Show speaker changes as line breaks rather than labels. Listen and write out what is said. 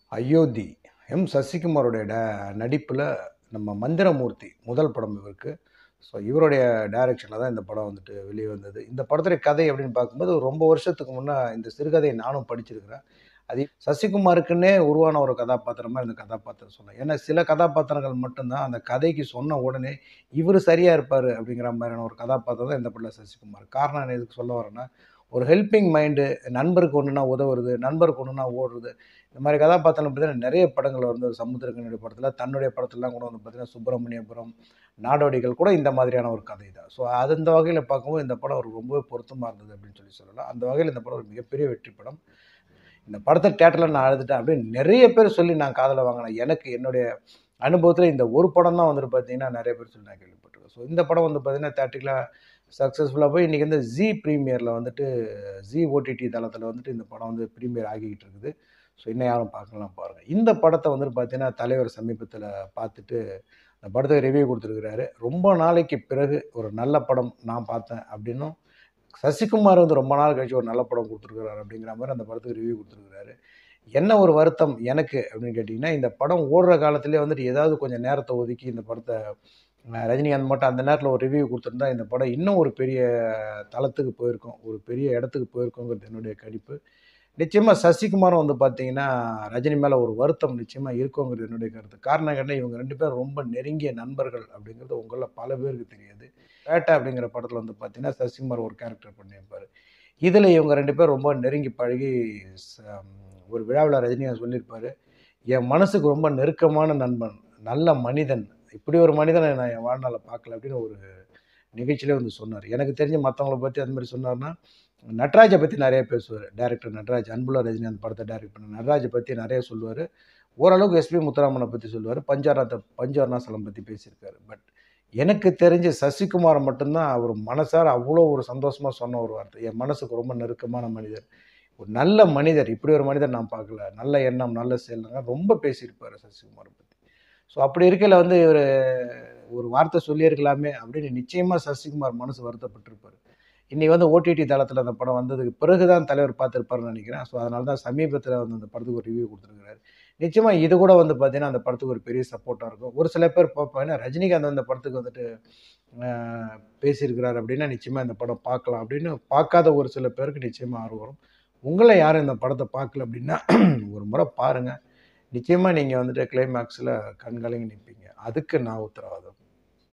Ayodhya M சசிகுமாரோடைய டே நடிப்பில் நம்ம மந்திரமூர்த்தி முதல் படம் இவருக்கு ஸோ இவருடைய டைரக்ஷனில் தான் இந்த படம் வந்துட்டு வெளியே வந்தது இந்த படத்துடைய கதை அப்படின்னு பார்க்கும்போது ரொம்ப வருஷத்துக்கு முன்னே இந்த சிறுகதையை நானும் படிச்சிருக்கிறேன் அது சசிகுமாருக்குன்னே உருவான ஒரு கதாபாத்திரமாக இந்த கதாபாத்திரம் சொன்னேன் ஏன்னா சில கதாபாத்திரங்கள் மட்டும்தான் அந்த கதைக்கு சொன்ன உடனே இவர் சரியாக இருப்பார் அப்படிங்கிற மாதிரியான ஒரு கதாபாத்திரம் தான் இந்த படத்தில் சசிகுமார் காரணம் நான் எதுக்கு சொல்ல வரேன்னா ஒரு ஹெல்பிங் மைண்டு நண்பருக்கு ஒன்றுனா உதவுறது நண்பருக்கு ஒன்றுனா ஓடுறது இந்த மாதிரி கதாபாத்திரம் பார்த்தீங்கன்னா நிறைய படங்கள் வந்து சமுத்திரக்கனுடைய படத்தில் தன்னுடைய படத்துலாம் கூட வந்து பார்த்தீங்கன்னா சுப்பிரமணியபுரம் நாடோடிகள் கூட இந்த மாதிரியான ஒரு கதை தான் ஸோ அது இந்த வகையில் பார்க்கும்போது இந்த படம் அவருக்கு ரொம்பவே பொருத்தமாக இருந்தது அப்படின்னு சொல்லி சொல்லலாம் அந்த வகையில் இந்த படம் ஒரு மிகப்பெரிய வெற்றி படம் இந்த படத்தை தேட்டரில் நான் அழுதுட்டேன் அப்படின்னு நிறைய பேர் சொல்லி நான் காதில் வாங்கினேன் எனக்கு என்னுடைய அனுபவத்தில் இந்த ஒரு படம் தான் வந்துட்டு பார்த்தீங்கன்னா நிறைய பேர் சொல்லி நான் கேள்விப்பட்டிருக்கேன் ஸோ இந்த படம் வந்து பார்த்தீங்கன்னா தேட்டரில் சக்ஸஸ்ஃபுல்லாக போய் இன்றைக்கி வந்து ஜி ப்ரீமியரில் வந்துட்டு ஜி ஓடிடி தளத்தில் வந்துட்டு இந்த படம் வந்து ப்ரீமியர் ஆகிக்கிட்டு இருக்குது ஸோ இன்னும் யாரும் பார்க்கலாம் பாருங்கள் இந்த படத்தை வந்துட்டு பார்த்தீங்கன்னா தலைவர் சமீபத்தில் பார்த்துட்டு இந்த படத்துக்கு ரிவ்யூ கொடுத்துருக்கிறாரு ரொம்ப நாளைக்கு பிறகு ஒரு நல்ல படம் நான் பார்த்தேன் அப்படின்னும் சசிகுமார் வந்து ரொம்ப நாள் கழிச்சு ஒரு நல்ல படம் கொடுத்துருக்குறாரு அப்படிங்கிற மாதிரி அந்த படத்துக்கு ரிவ்யூ கொடுத்துருக்குறாரு என்ன ஒரு வருத்தம் எனக்கு அப்படின்னு கேட்டிங்கன்னா இந்த படம் ஓடுற காலத்திலே வந்துட்டு ஏதாவது கொஞ்சம் நேரத்தை ஒதுக்கி இந்த படத்தை அஹ், ரஜினிகாந்த் மட்டும் அந்த நேரத்தில் ஒரு ரிவ்யூ கொடுத்துருந்தா இந்த படம் இன்னும் ஒரு பெரிய தளத்துக்கு போயிருக்கும் ஒரு பெரிய இடத்துக்கு போயிருக்கோங்கிறது என்னுடைய கணிப்பு நிச்சயமாக சசிகுமாரும் வந்து பார்த்தீங்கன்னா ரஜினி மேலே ஒரு வருத்தம் நிச்சயமாக இருக்குங்கிறது என்னுடைய கருத்து காரணம் கேட்டால் இவங்க ரெண்டு பேரும் ரொம்ப நெருங்கிய நண்பர்கள் அப்படிங்கிறது உங்களில் பல பேருக்கு தெரியாது பேட்டை அப்படிங்கிற படத்தில் வந்து பார்த்தீங்கன்னா சசிகுமார் ஒரு கேரக்டர் பண்ணியிருப்பார் இதில் இவங்க ரெண்டு பேரும் ரொம்ப நெருங்கி பழகி ச- ஒரு விழாவில் ரஜினிகாந்த் சொல்லியிருப்பார் என் மனசுக்கு ரொம்ப நெருக்கமான நண்பன் நல்ல மனிதன் இப்படி ஒரு மனிதனை நான் என் வாழ்நாளில் பார்க்கல அப்படின்னு ஒரு நிகழ்ச்சியிலே வந்து சொன்னார் எனக்கு தெரிஞ்ச மற்றவங்கள பற்றி அந்த மாதிரி சொன்னார்னா நட்ராஜை பற்றி நிறைய பேசுவார் டைரக்டர் நட்ராஜ் அன்புள்ள ரஜினிகாந்த் படத்தை டைரக்ட் பண்ண நட்ராஜை பற்றி நிறைய சொல்லுவார் ஓரளவுக்கு எஸ்பி முத்துராமனை பற்றி சொல்லுவார் பஞ்சாரத்தை பஞ்சவர்ணாசலம் பற்றி பேசியிருக்காரு பட் எனக்கு தெரிஞ்ச சசிகுமாரை மட்டும்தான் அவர் மனசார அவ்வளோ ஒரு சந்தோஷமாக சொன்ன ஒரு வார்த்தை என் மனசுக்கு ரொம்ப நெருக்கமான மனிதர் ஒரு நல்ல மனிதர் இப்படி ஒரு மனிதர் நான் பார்க்கல நல்ல எண்ணம் நல்ல செயல்னாங்க ரொம்ப பேசியிருப்பார் சசிகுமாரை பற்றி ஸோ அப்படி இருக்கையில் வந்து இவர் ஒரு வார்த்தை சொல்லியிருக்கலாமே அப்படின்னு நிச்சயமாக சசிகுமார் மனசு வருத்தப்பட்டிருப்பார் இன்னைக்கு வந்து ஓடிடி தளத்தில் அந்த படம் வந்ததுக்கு பிறகு தான் தலைவர் பார்த்துருப்பாருன்னு நினைக்கிறேன் ஸோ அதனால தான் சமீபத்தில் வந்து அந்த படத்துக்கு ஒரு ரிவ்யூ கொடுத்துருக்காரு நிச்சயமாக இது கூட வந்து பார்த்தீங்கன்னா அந்த படத்துக்கு ஒரு பெரிய சப்போர்ட்டாக இருக்கும் ஒரு சில பேர் பார்ப்பாங்க ரஜினிகாந்த் அந்த படத்துக்கு வந்துட்டு ஆஹ், பேசியிருக்கிறார் அப்படின்னா நிச்சயமாக இந்த படம் பார்க்கலாம் அப்படின்னு பார்க்காத ஒரு சில பேருக்கு நிச்சயமாக ஆர்வம் வரும் உங்களை யாரும் இந்த படத்தை பார்க்கல அப்படின்னா ஒரு முறை பாருங்கள் நிச்சயமாக நீங்கள் வந்துட்டு கிளைமேக்ஸில் கண்கலங்கி நிற்பீங்க அதுக்கு நான் உத்தரவாதம்